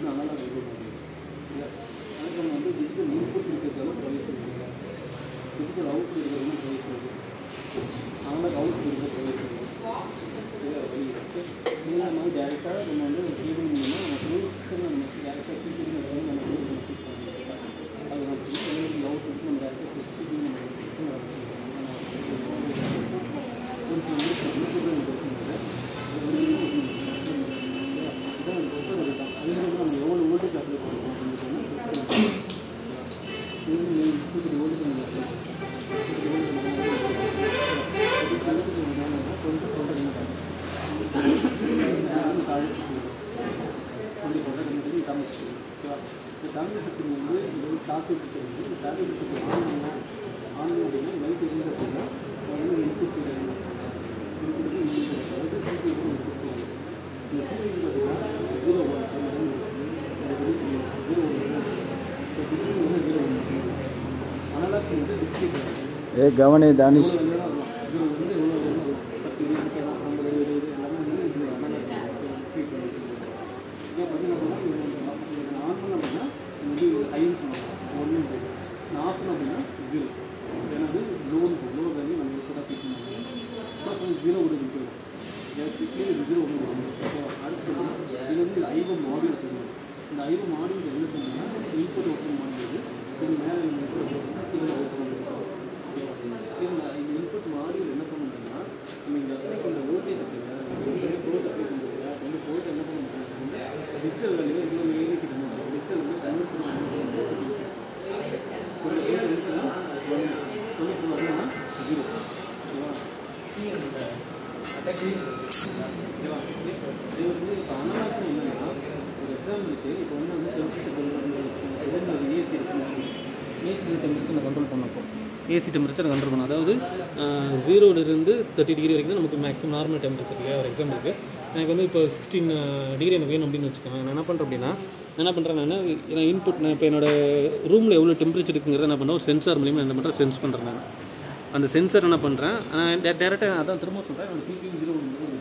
வந்து அனலாக் இது பண்ணுறது சரியா அதுக்கு நம்ம வந்து டிஜிட்டல் இன்புட் இருக்கிறதால ப்ரைஸ் இருக்குது டிஜிட்டல் அவுட் இருக்கிறது ப்ரைஸ் இருக்குது அனலாக் அவுட் இருக்கிறது ப்ரைஸ் இருக்குது சரியா வழி இருக்குது நீங்கள் நம்ம வந்து டேரெக்டாக நம்ம வந்து கேபிள் மூலமாக நம்ம ஃபுல் சிஸ்டம் நம்ம டேரெக்டாக சிபிடி வந்து நம்ம வந்து நம்ம ஃபிட் பண்ணிக்கலாம் அது நம்ம எங்களுக்கு அவுட் இருக்கு நம்ம டேரெக்டாக சிபிடி நம்ம சிஸ்டம் கொஞ்சம் வந்து யூடியூப்ல பிரச்சனை இல்லை இதான் ப்ரெஷர் எடுத்தான் அதில் வந்து நம்ம எவ்வளோ வோல்டேஜ் அப்ளை பண்ணுறோம் அப்படின்னு சொன்னால் ப்ரெஷர் இது முப்பத்தி வோல்டேஜ் நம்ம அப்ளை கொஞ்சம் சொல்கிறது அப்படி சொல்கிறது தமிழ் ஓகேவா இந்த தமிழ் சக்தி வந்து இந்த ஒரு டாக்கு சக்தி வந்து இந்த டாக்கு சக்தி ஆன் பண்ணோம் ஆன் அப்படின்னா லைட் இருந்து அப்படின்னா வந்து இன்புட் செய்யணும் இன்புட்டுக்கு இன்புட் அதாவது சிபி இன்புட் செய்யணும் இந்த சிபி பார்த்தீங்கன்னா zero one zero one so display வந்து ஜீரோ ஒன் அனலாக் வந்து டிஸ்பிளே ஏ கவனி தானிஷ் இது வந்து எவ்வளோ வரும்? பத்து இருபது ஐம்பது எழுபது எல்லாமே வந்து இது அனலாக் ஸ்பீட் இதே பார்த்தீங்கன்னா இது ஆன் பண்ண அப்படின்னா இது வந்து ஹைன்னு சொல்லுவாங்க ஒன்று நான் ஆஃப் பண்ண அப்படின்னா ஜீரோ ஏன்னா அது லோன் லோ வேல்யூ நம்ம இப்போ தான் ஃபிட் பண்ணுவோம் ஸோ அப்போ ஜீரோ ஒரு இருக்குது ஃபிட்லேயே இது ஜீரோ ஒன்று ஓகேவா அடுத்து இது வந்து ஐவோ மாடியூல் தெரியும் இந்த ஐவோ மாடியூல் என்ன பண்ணுன்னா இன்புட் ஓப்பன் பண்ணுறது இது மேலே இன்புட் ஓப்பன் கீழே ஓப்பன் பண்ணுறது ஓகேவா இந்த இந்த இன்புட் மாடியூல் என்ன பண்ணுறதுன்னா நம்ம இந்த அப்ளை பண்ணுற வோல்டேஜ் இருக்குல்ல ஃபோல்ட் அப்ளை பண்ணுறது அப்போ வந்து ஃபோல்ட் என்ன பண்ண முடியும் டிஜிட்டல் வேல்யூ இன்னும் ஏரிசி பண்ணுவோம் டிஜிட்டல் வந்து கன்வெர்ட் பண்ணுவோம் ஒரு ஏழு இருக்குன்னா தொண்ணூற்றி வரணும்னா ஜீரோ ஓகேவா ஓகேவா இது வந்து இப்போ அனலாக்னா என்னன்னா ஒரு எக்ஸாம்பிளுக்கு இப்போ வந்து வந்து டெம்பரேச்சர் கண்ட்ரோல் எதிர்த்து ஒரு ஏசி இருக்குன்னு ஏசி டெம்பரேச்சர் கண்ட்ரோல் பண்ணப்போ ஏசி டெம்பரேச்சர் கண்ட்ரோல் பண்ண அதாவது ஜீரோலேருந்து தேர்ட்டி டிகிரி வரைக்கும் தான் நமக்கு மேக்ஸிமம் நார்மல் டெம்பரேச்சர் இல்லையா ஒரு எக்ஸாம்பிளுக்கு எனக்கு வந்து இப்போ சிக்ஸ்டீன் டிகிரி எனக்கு வேணும் அப்படின்னு வச்சுக்கோங்க நான் என்ன பண்ணுறேன் அப்படின்னா நான் என்ன பண்ணுறேன் நான் நான் இன்புட் நான் இப்போ என்னோட ரூமில் எவ்வளோ டெம்பரேச்சர் இருக்குங்கிறத என்ன பண்ணுறேன் ஒரு சென்சார் மூலியமாக என்ன பண்ணுறேன் சென்ஸ் பண்ணுறேன் நான் அந்த சென்சார் என்ன பண்ணுறேன் நான் டேரெக்டாக அதான் திரும்ப சொல்கிறேன் என்னோட சிபியூ ஜீரோ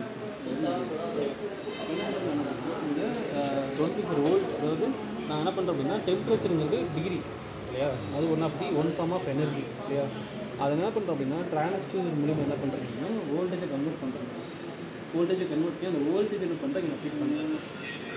இந்த டுவெண்ட்டி ஃபோர் வோல்ட் அதாவது நான் என்ன பண்ணுறேன் அப்படின்னா டெம்பரேச்சருங்கிறது டிகிரி இல்லையா அது one of the one form of energy இல்லையா அதை என்ன பண்ணுறோம் அப்படின்னா டிரான்ஸ்டியூசர் மூலியமாக என்ன பண்ணுறேன் அப்படின்னா வோல்டேஜை கன்வெர்ட் பண்ணுறேன் வோல்டேஜை கன்வெர்ட் பண்ணி அந்த வோல்டேஜ் என்ன பண்ணுறேன் நான் ஃபிட் பண்ணுறேன்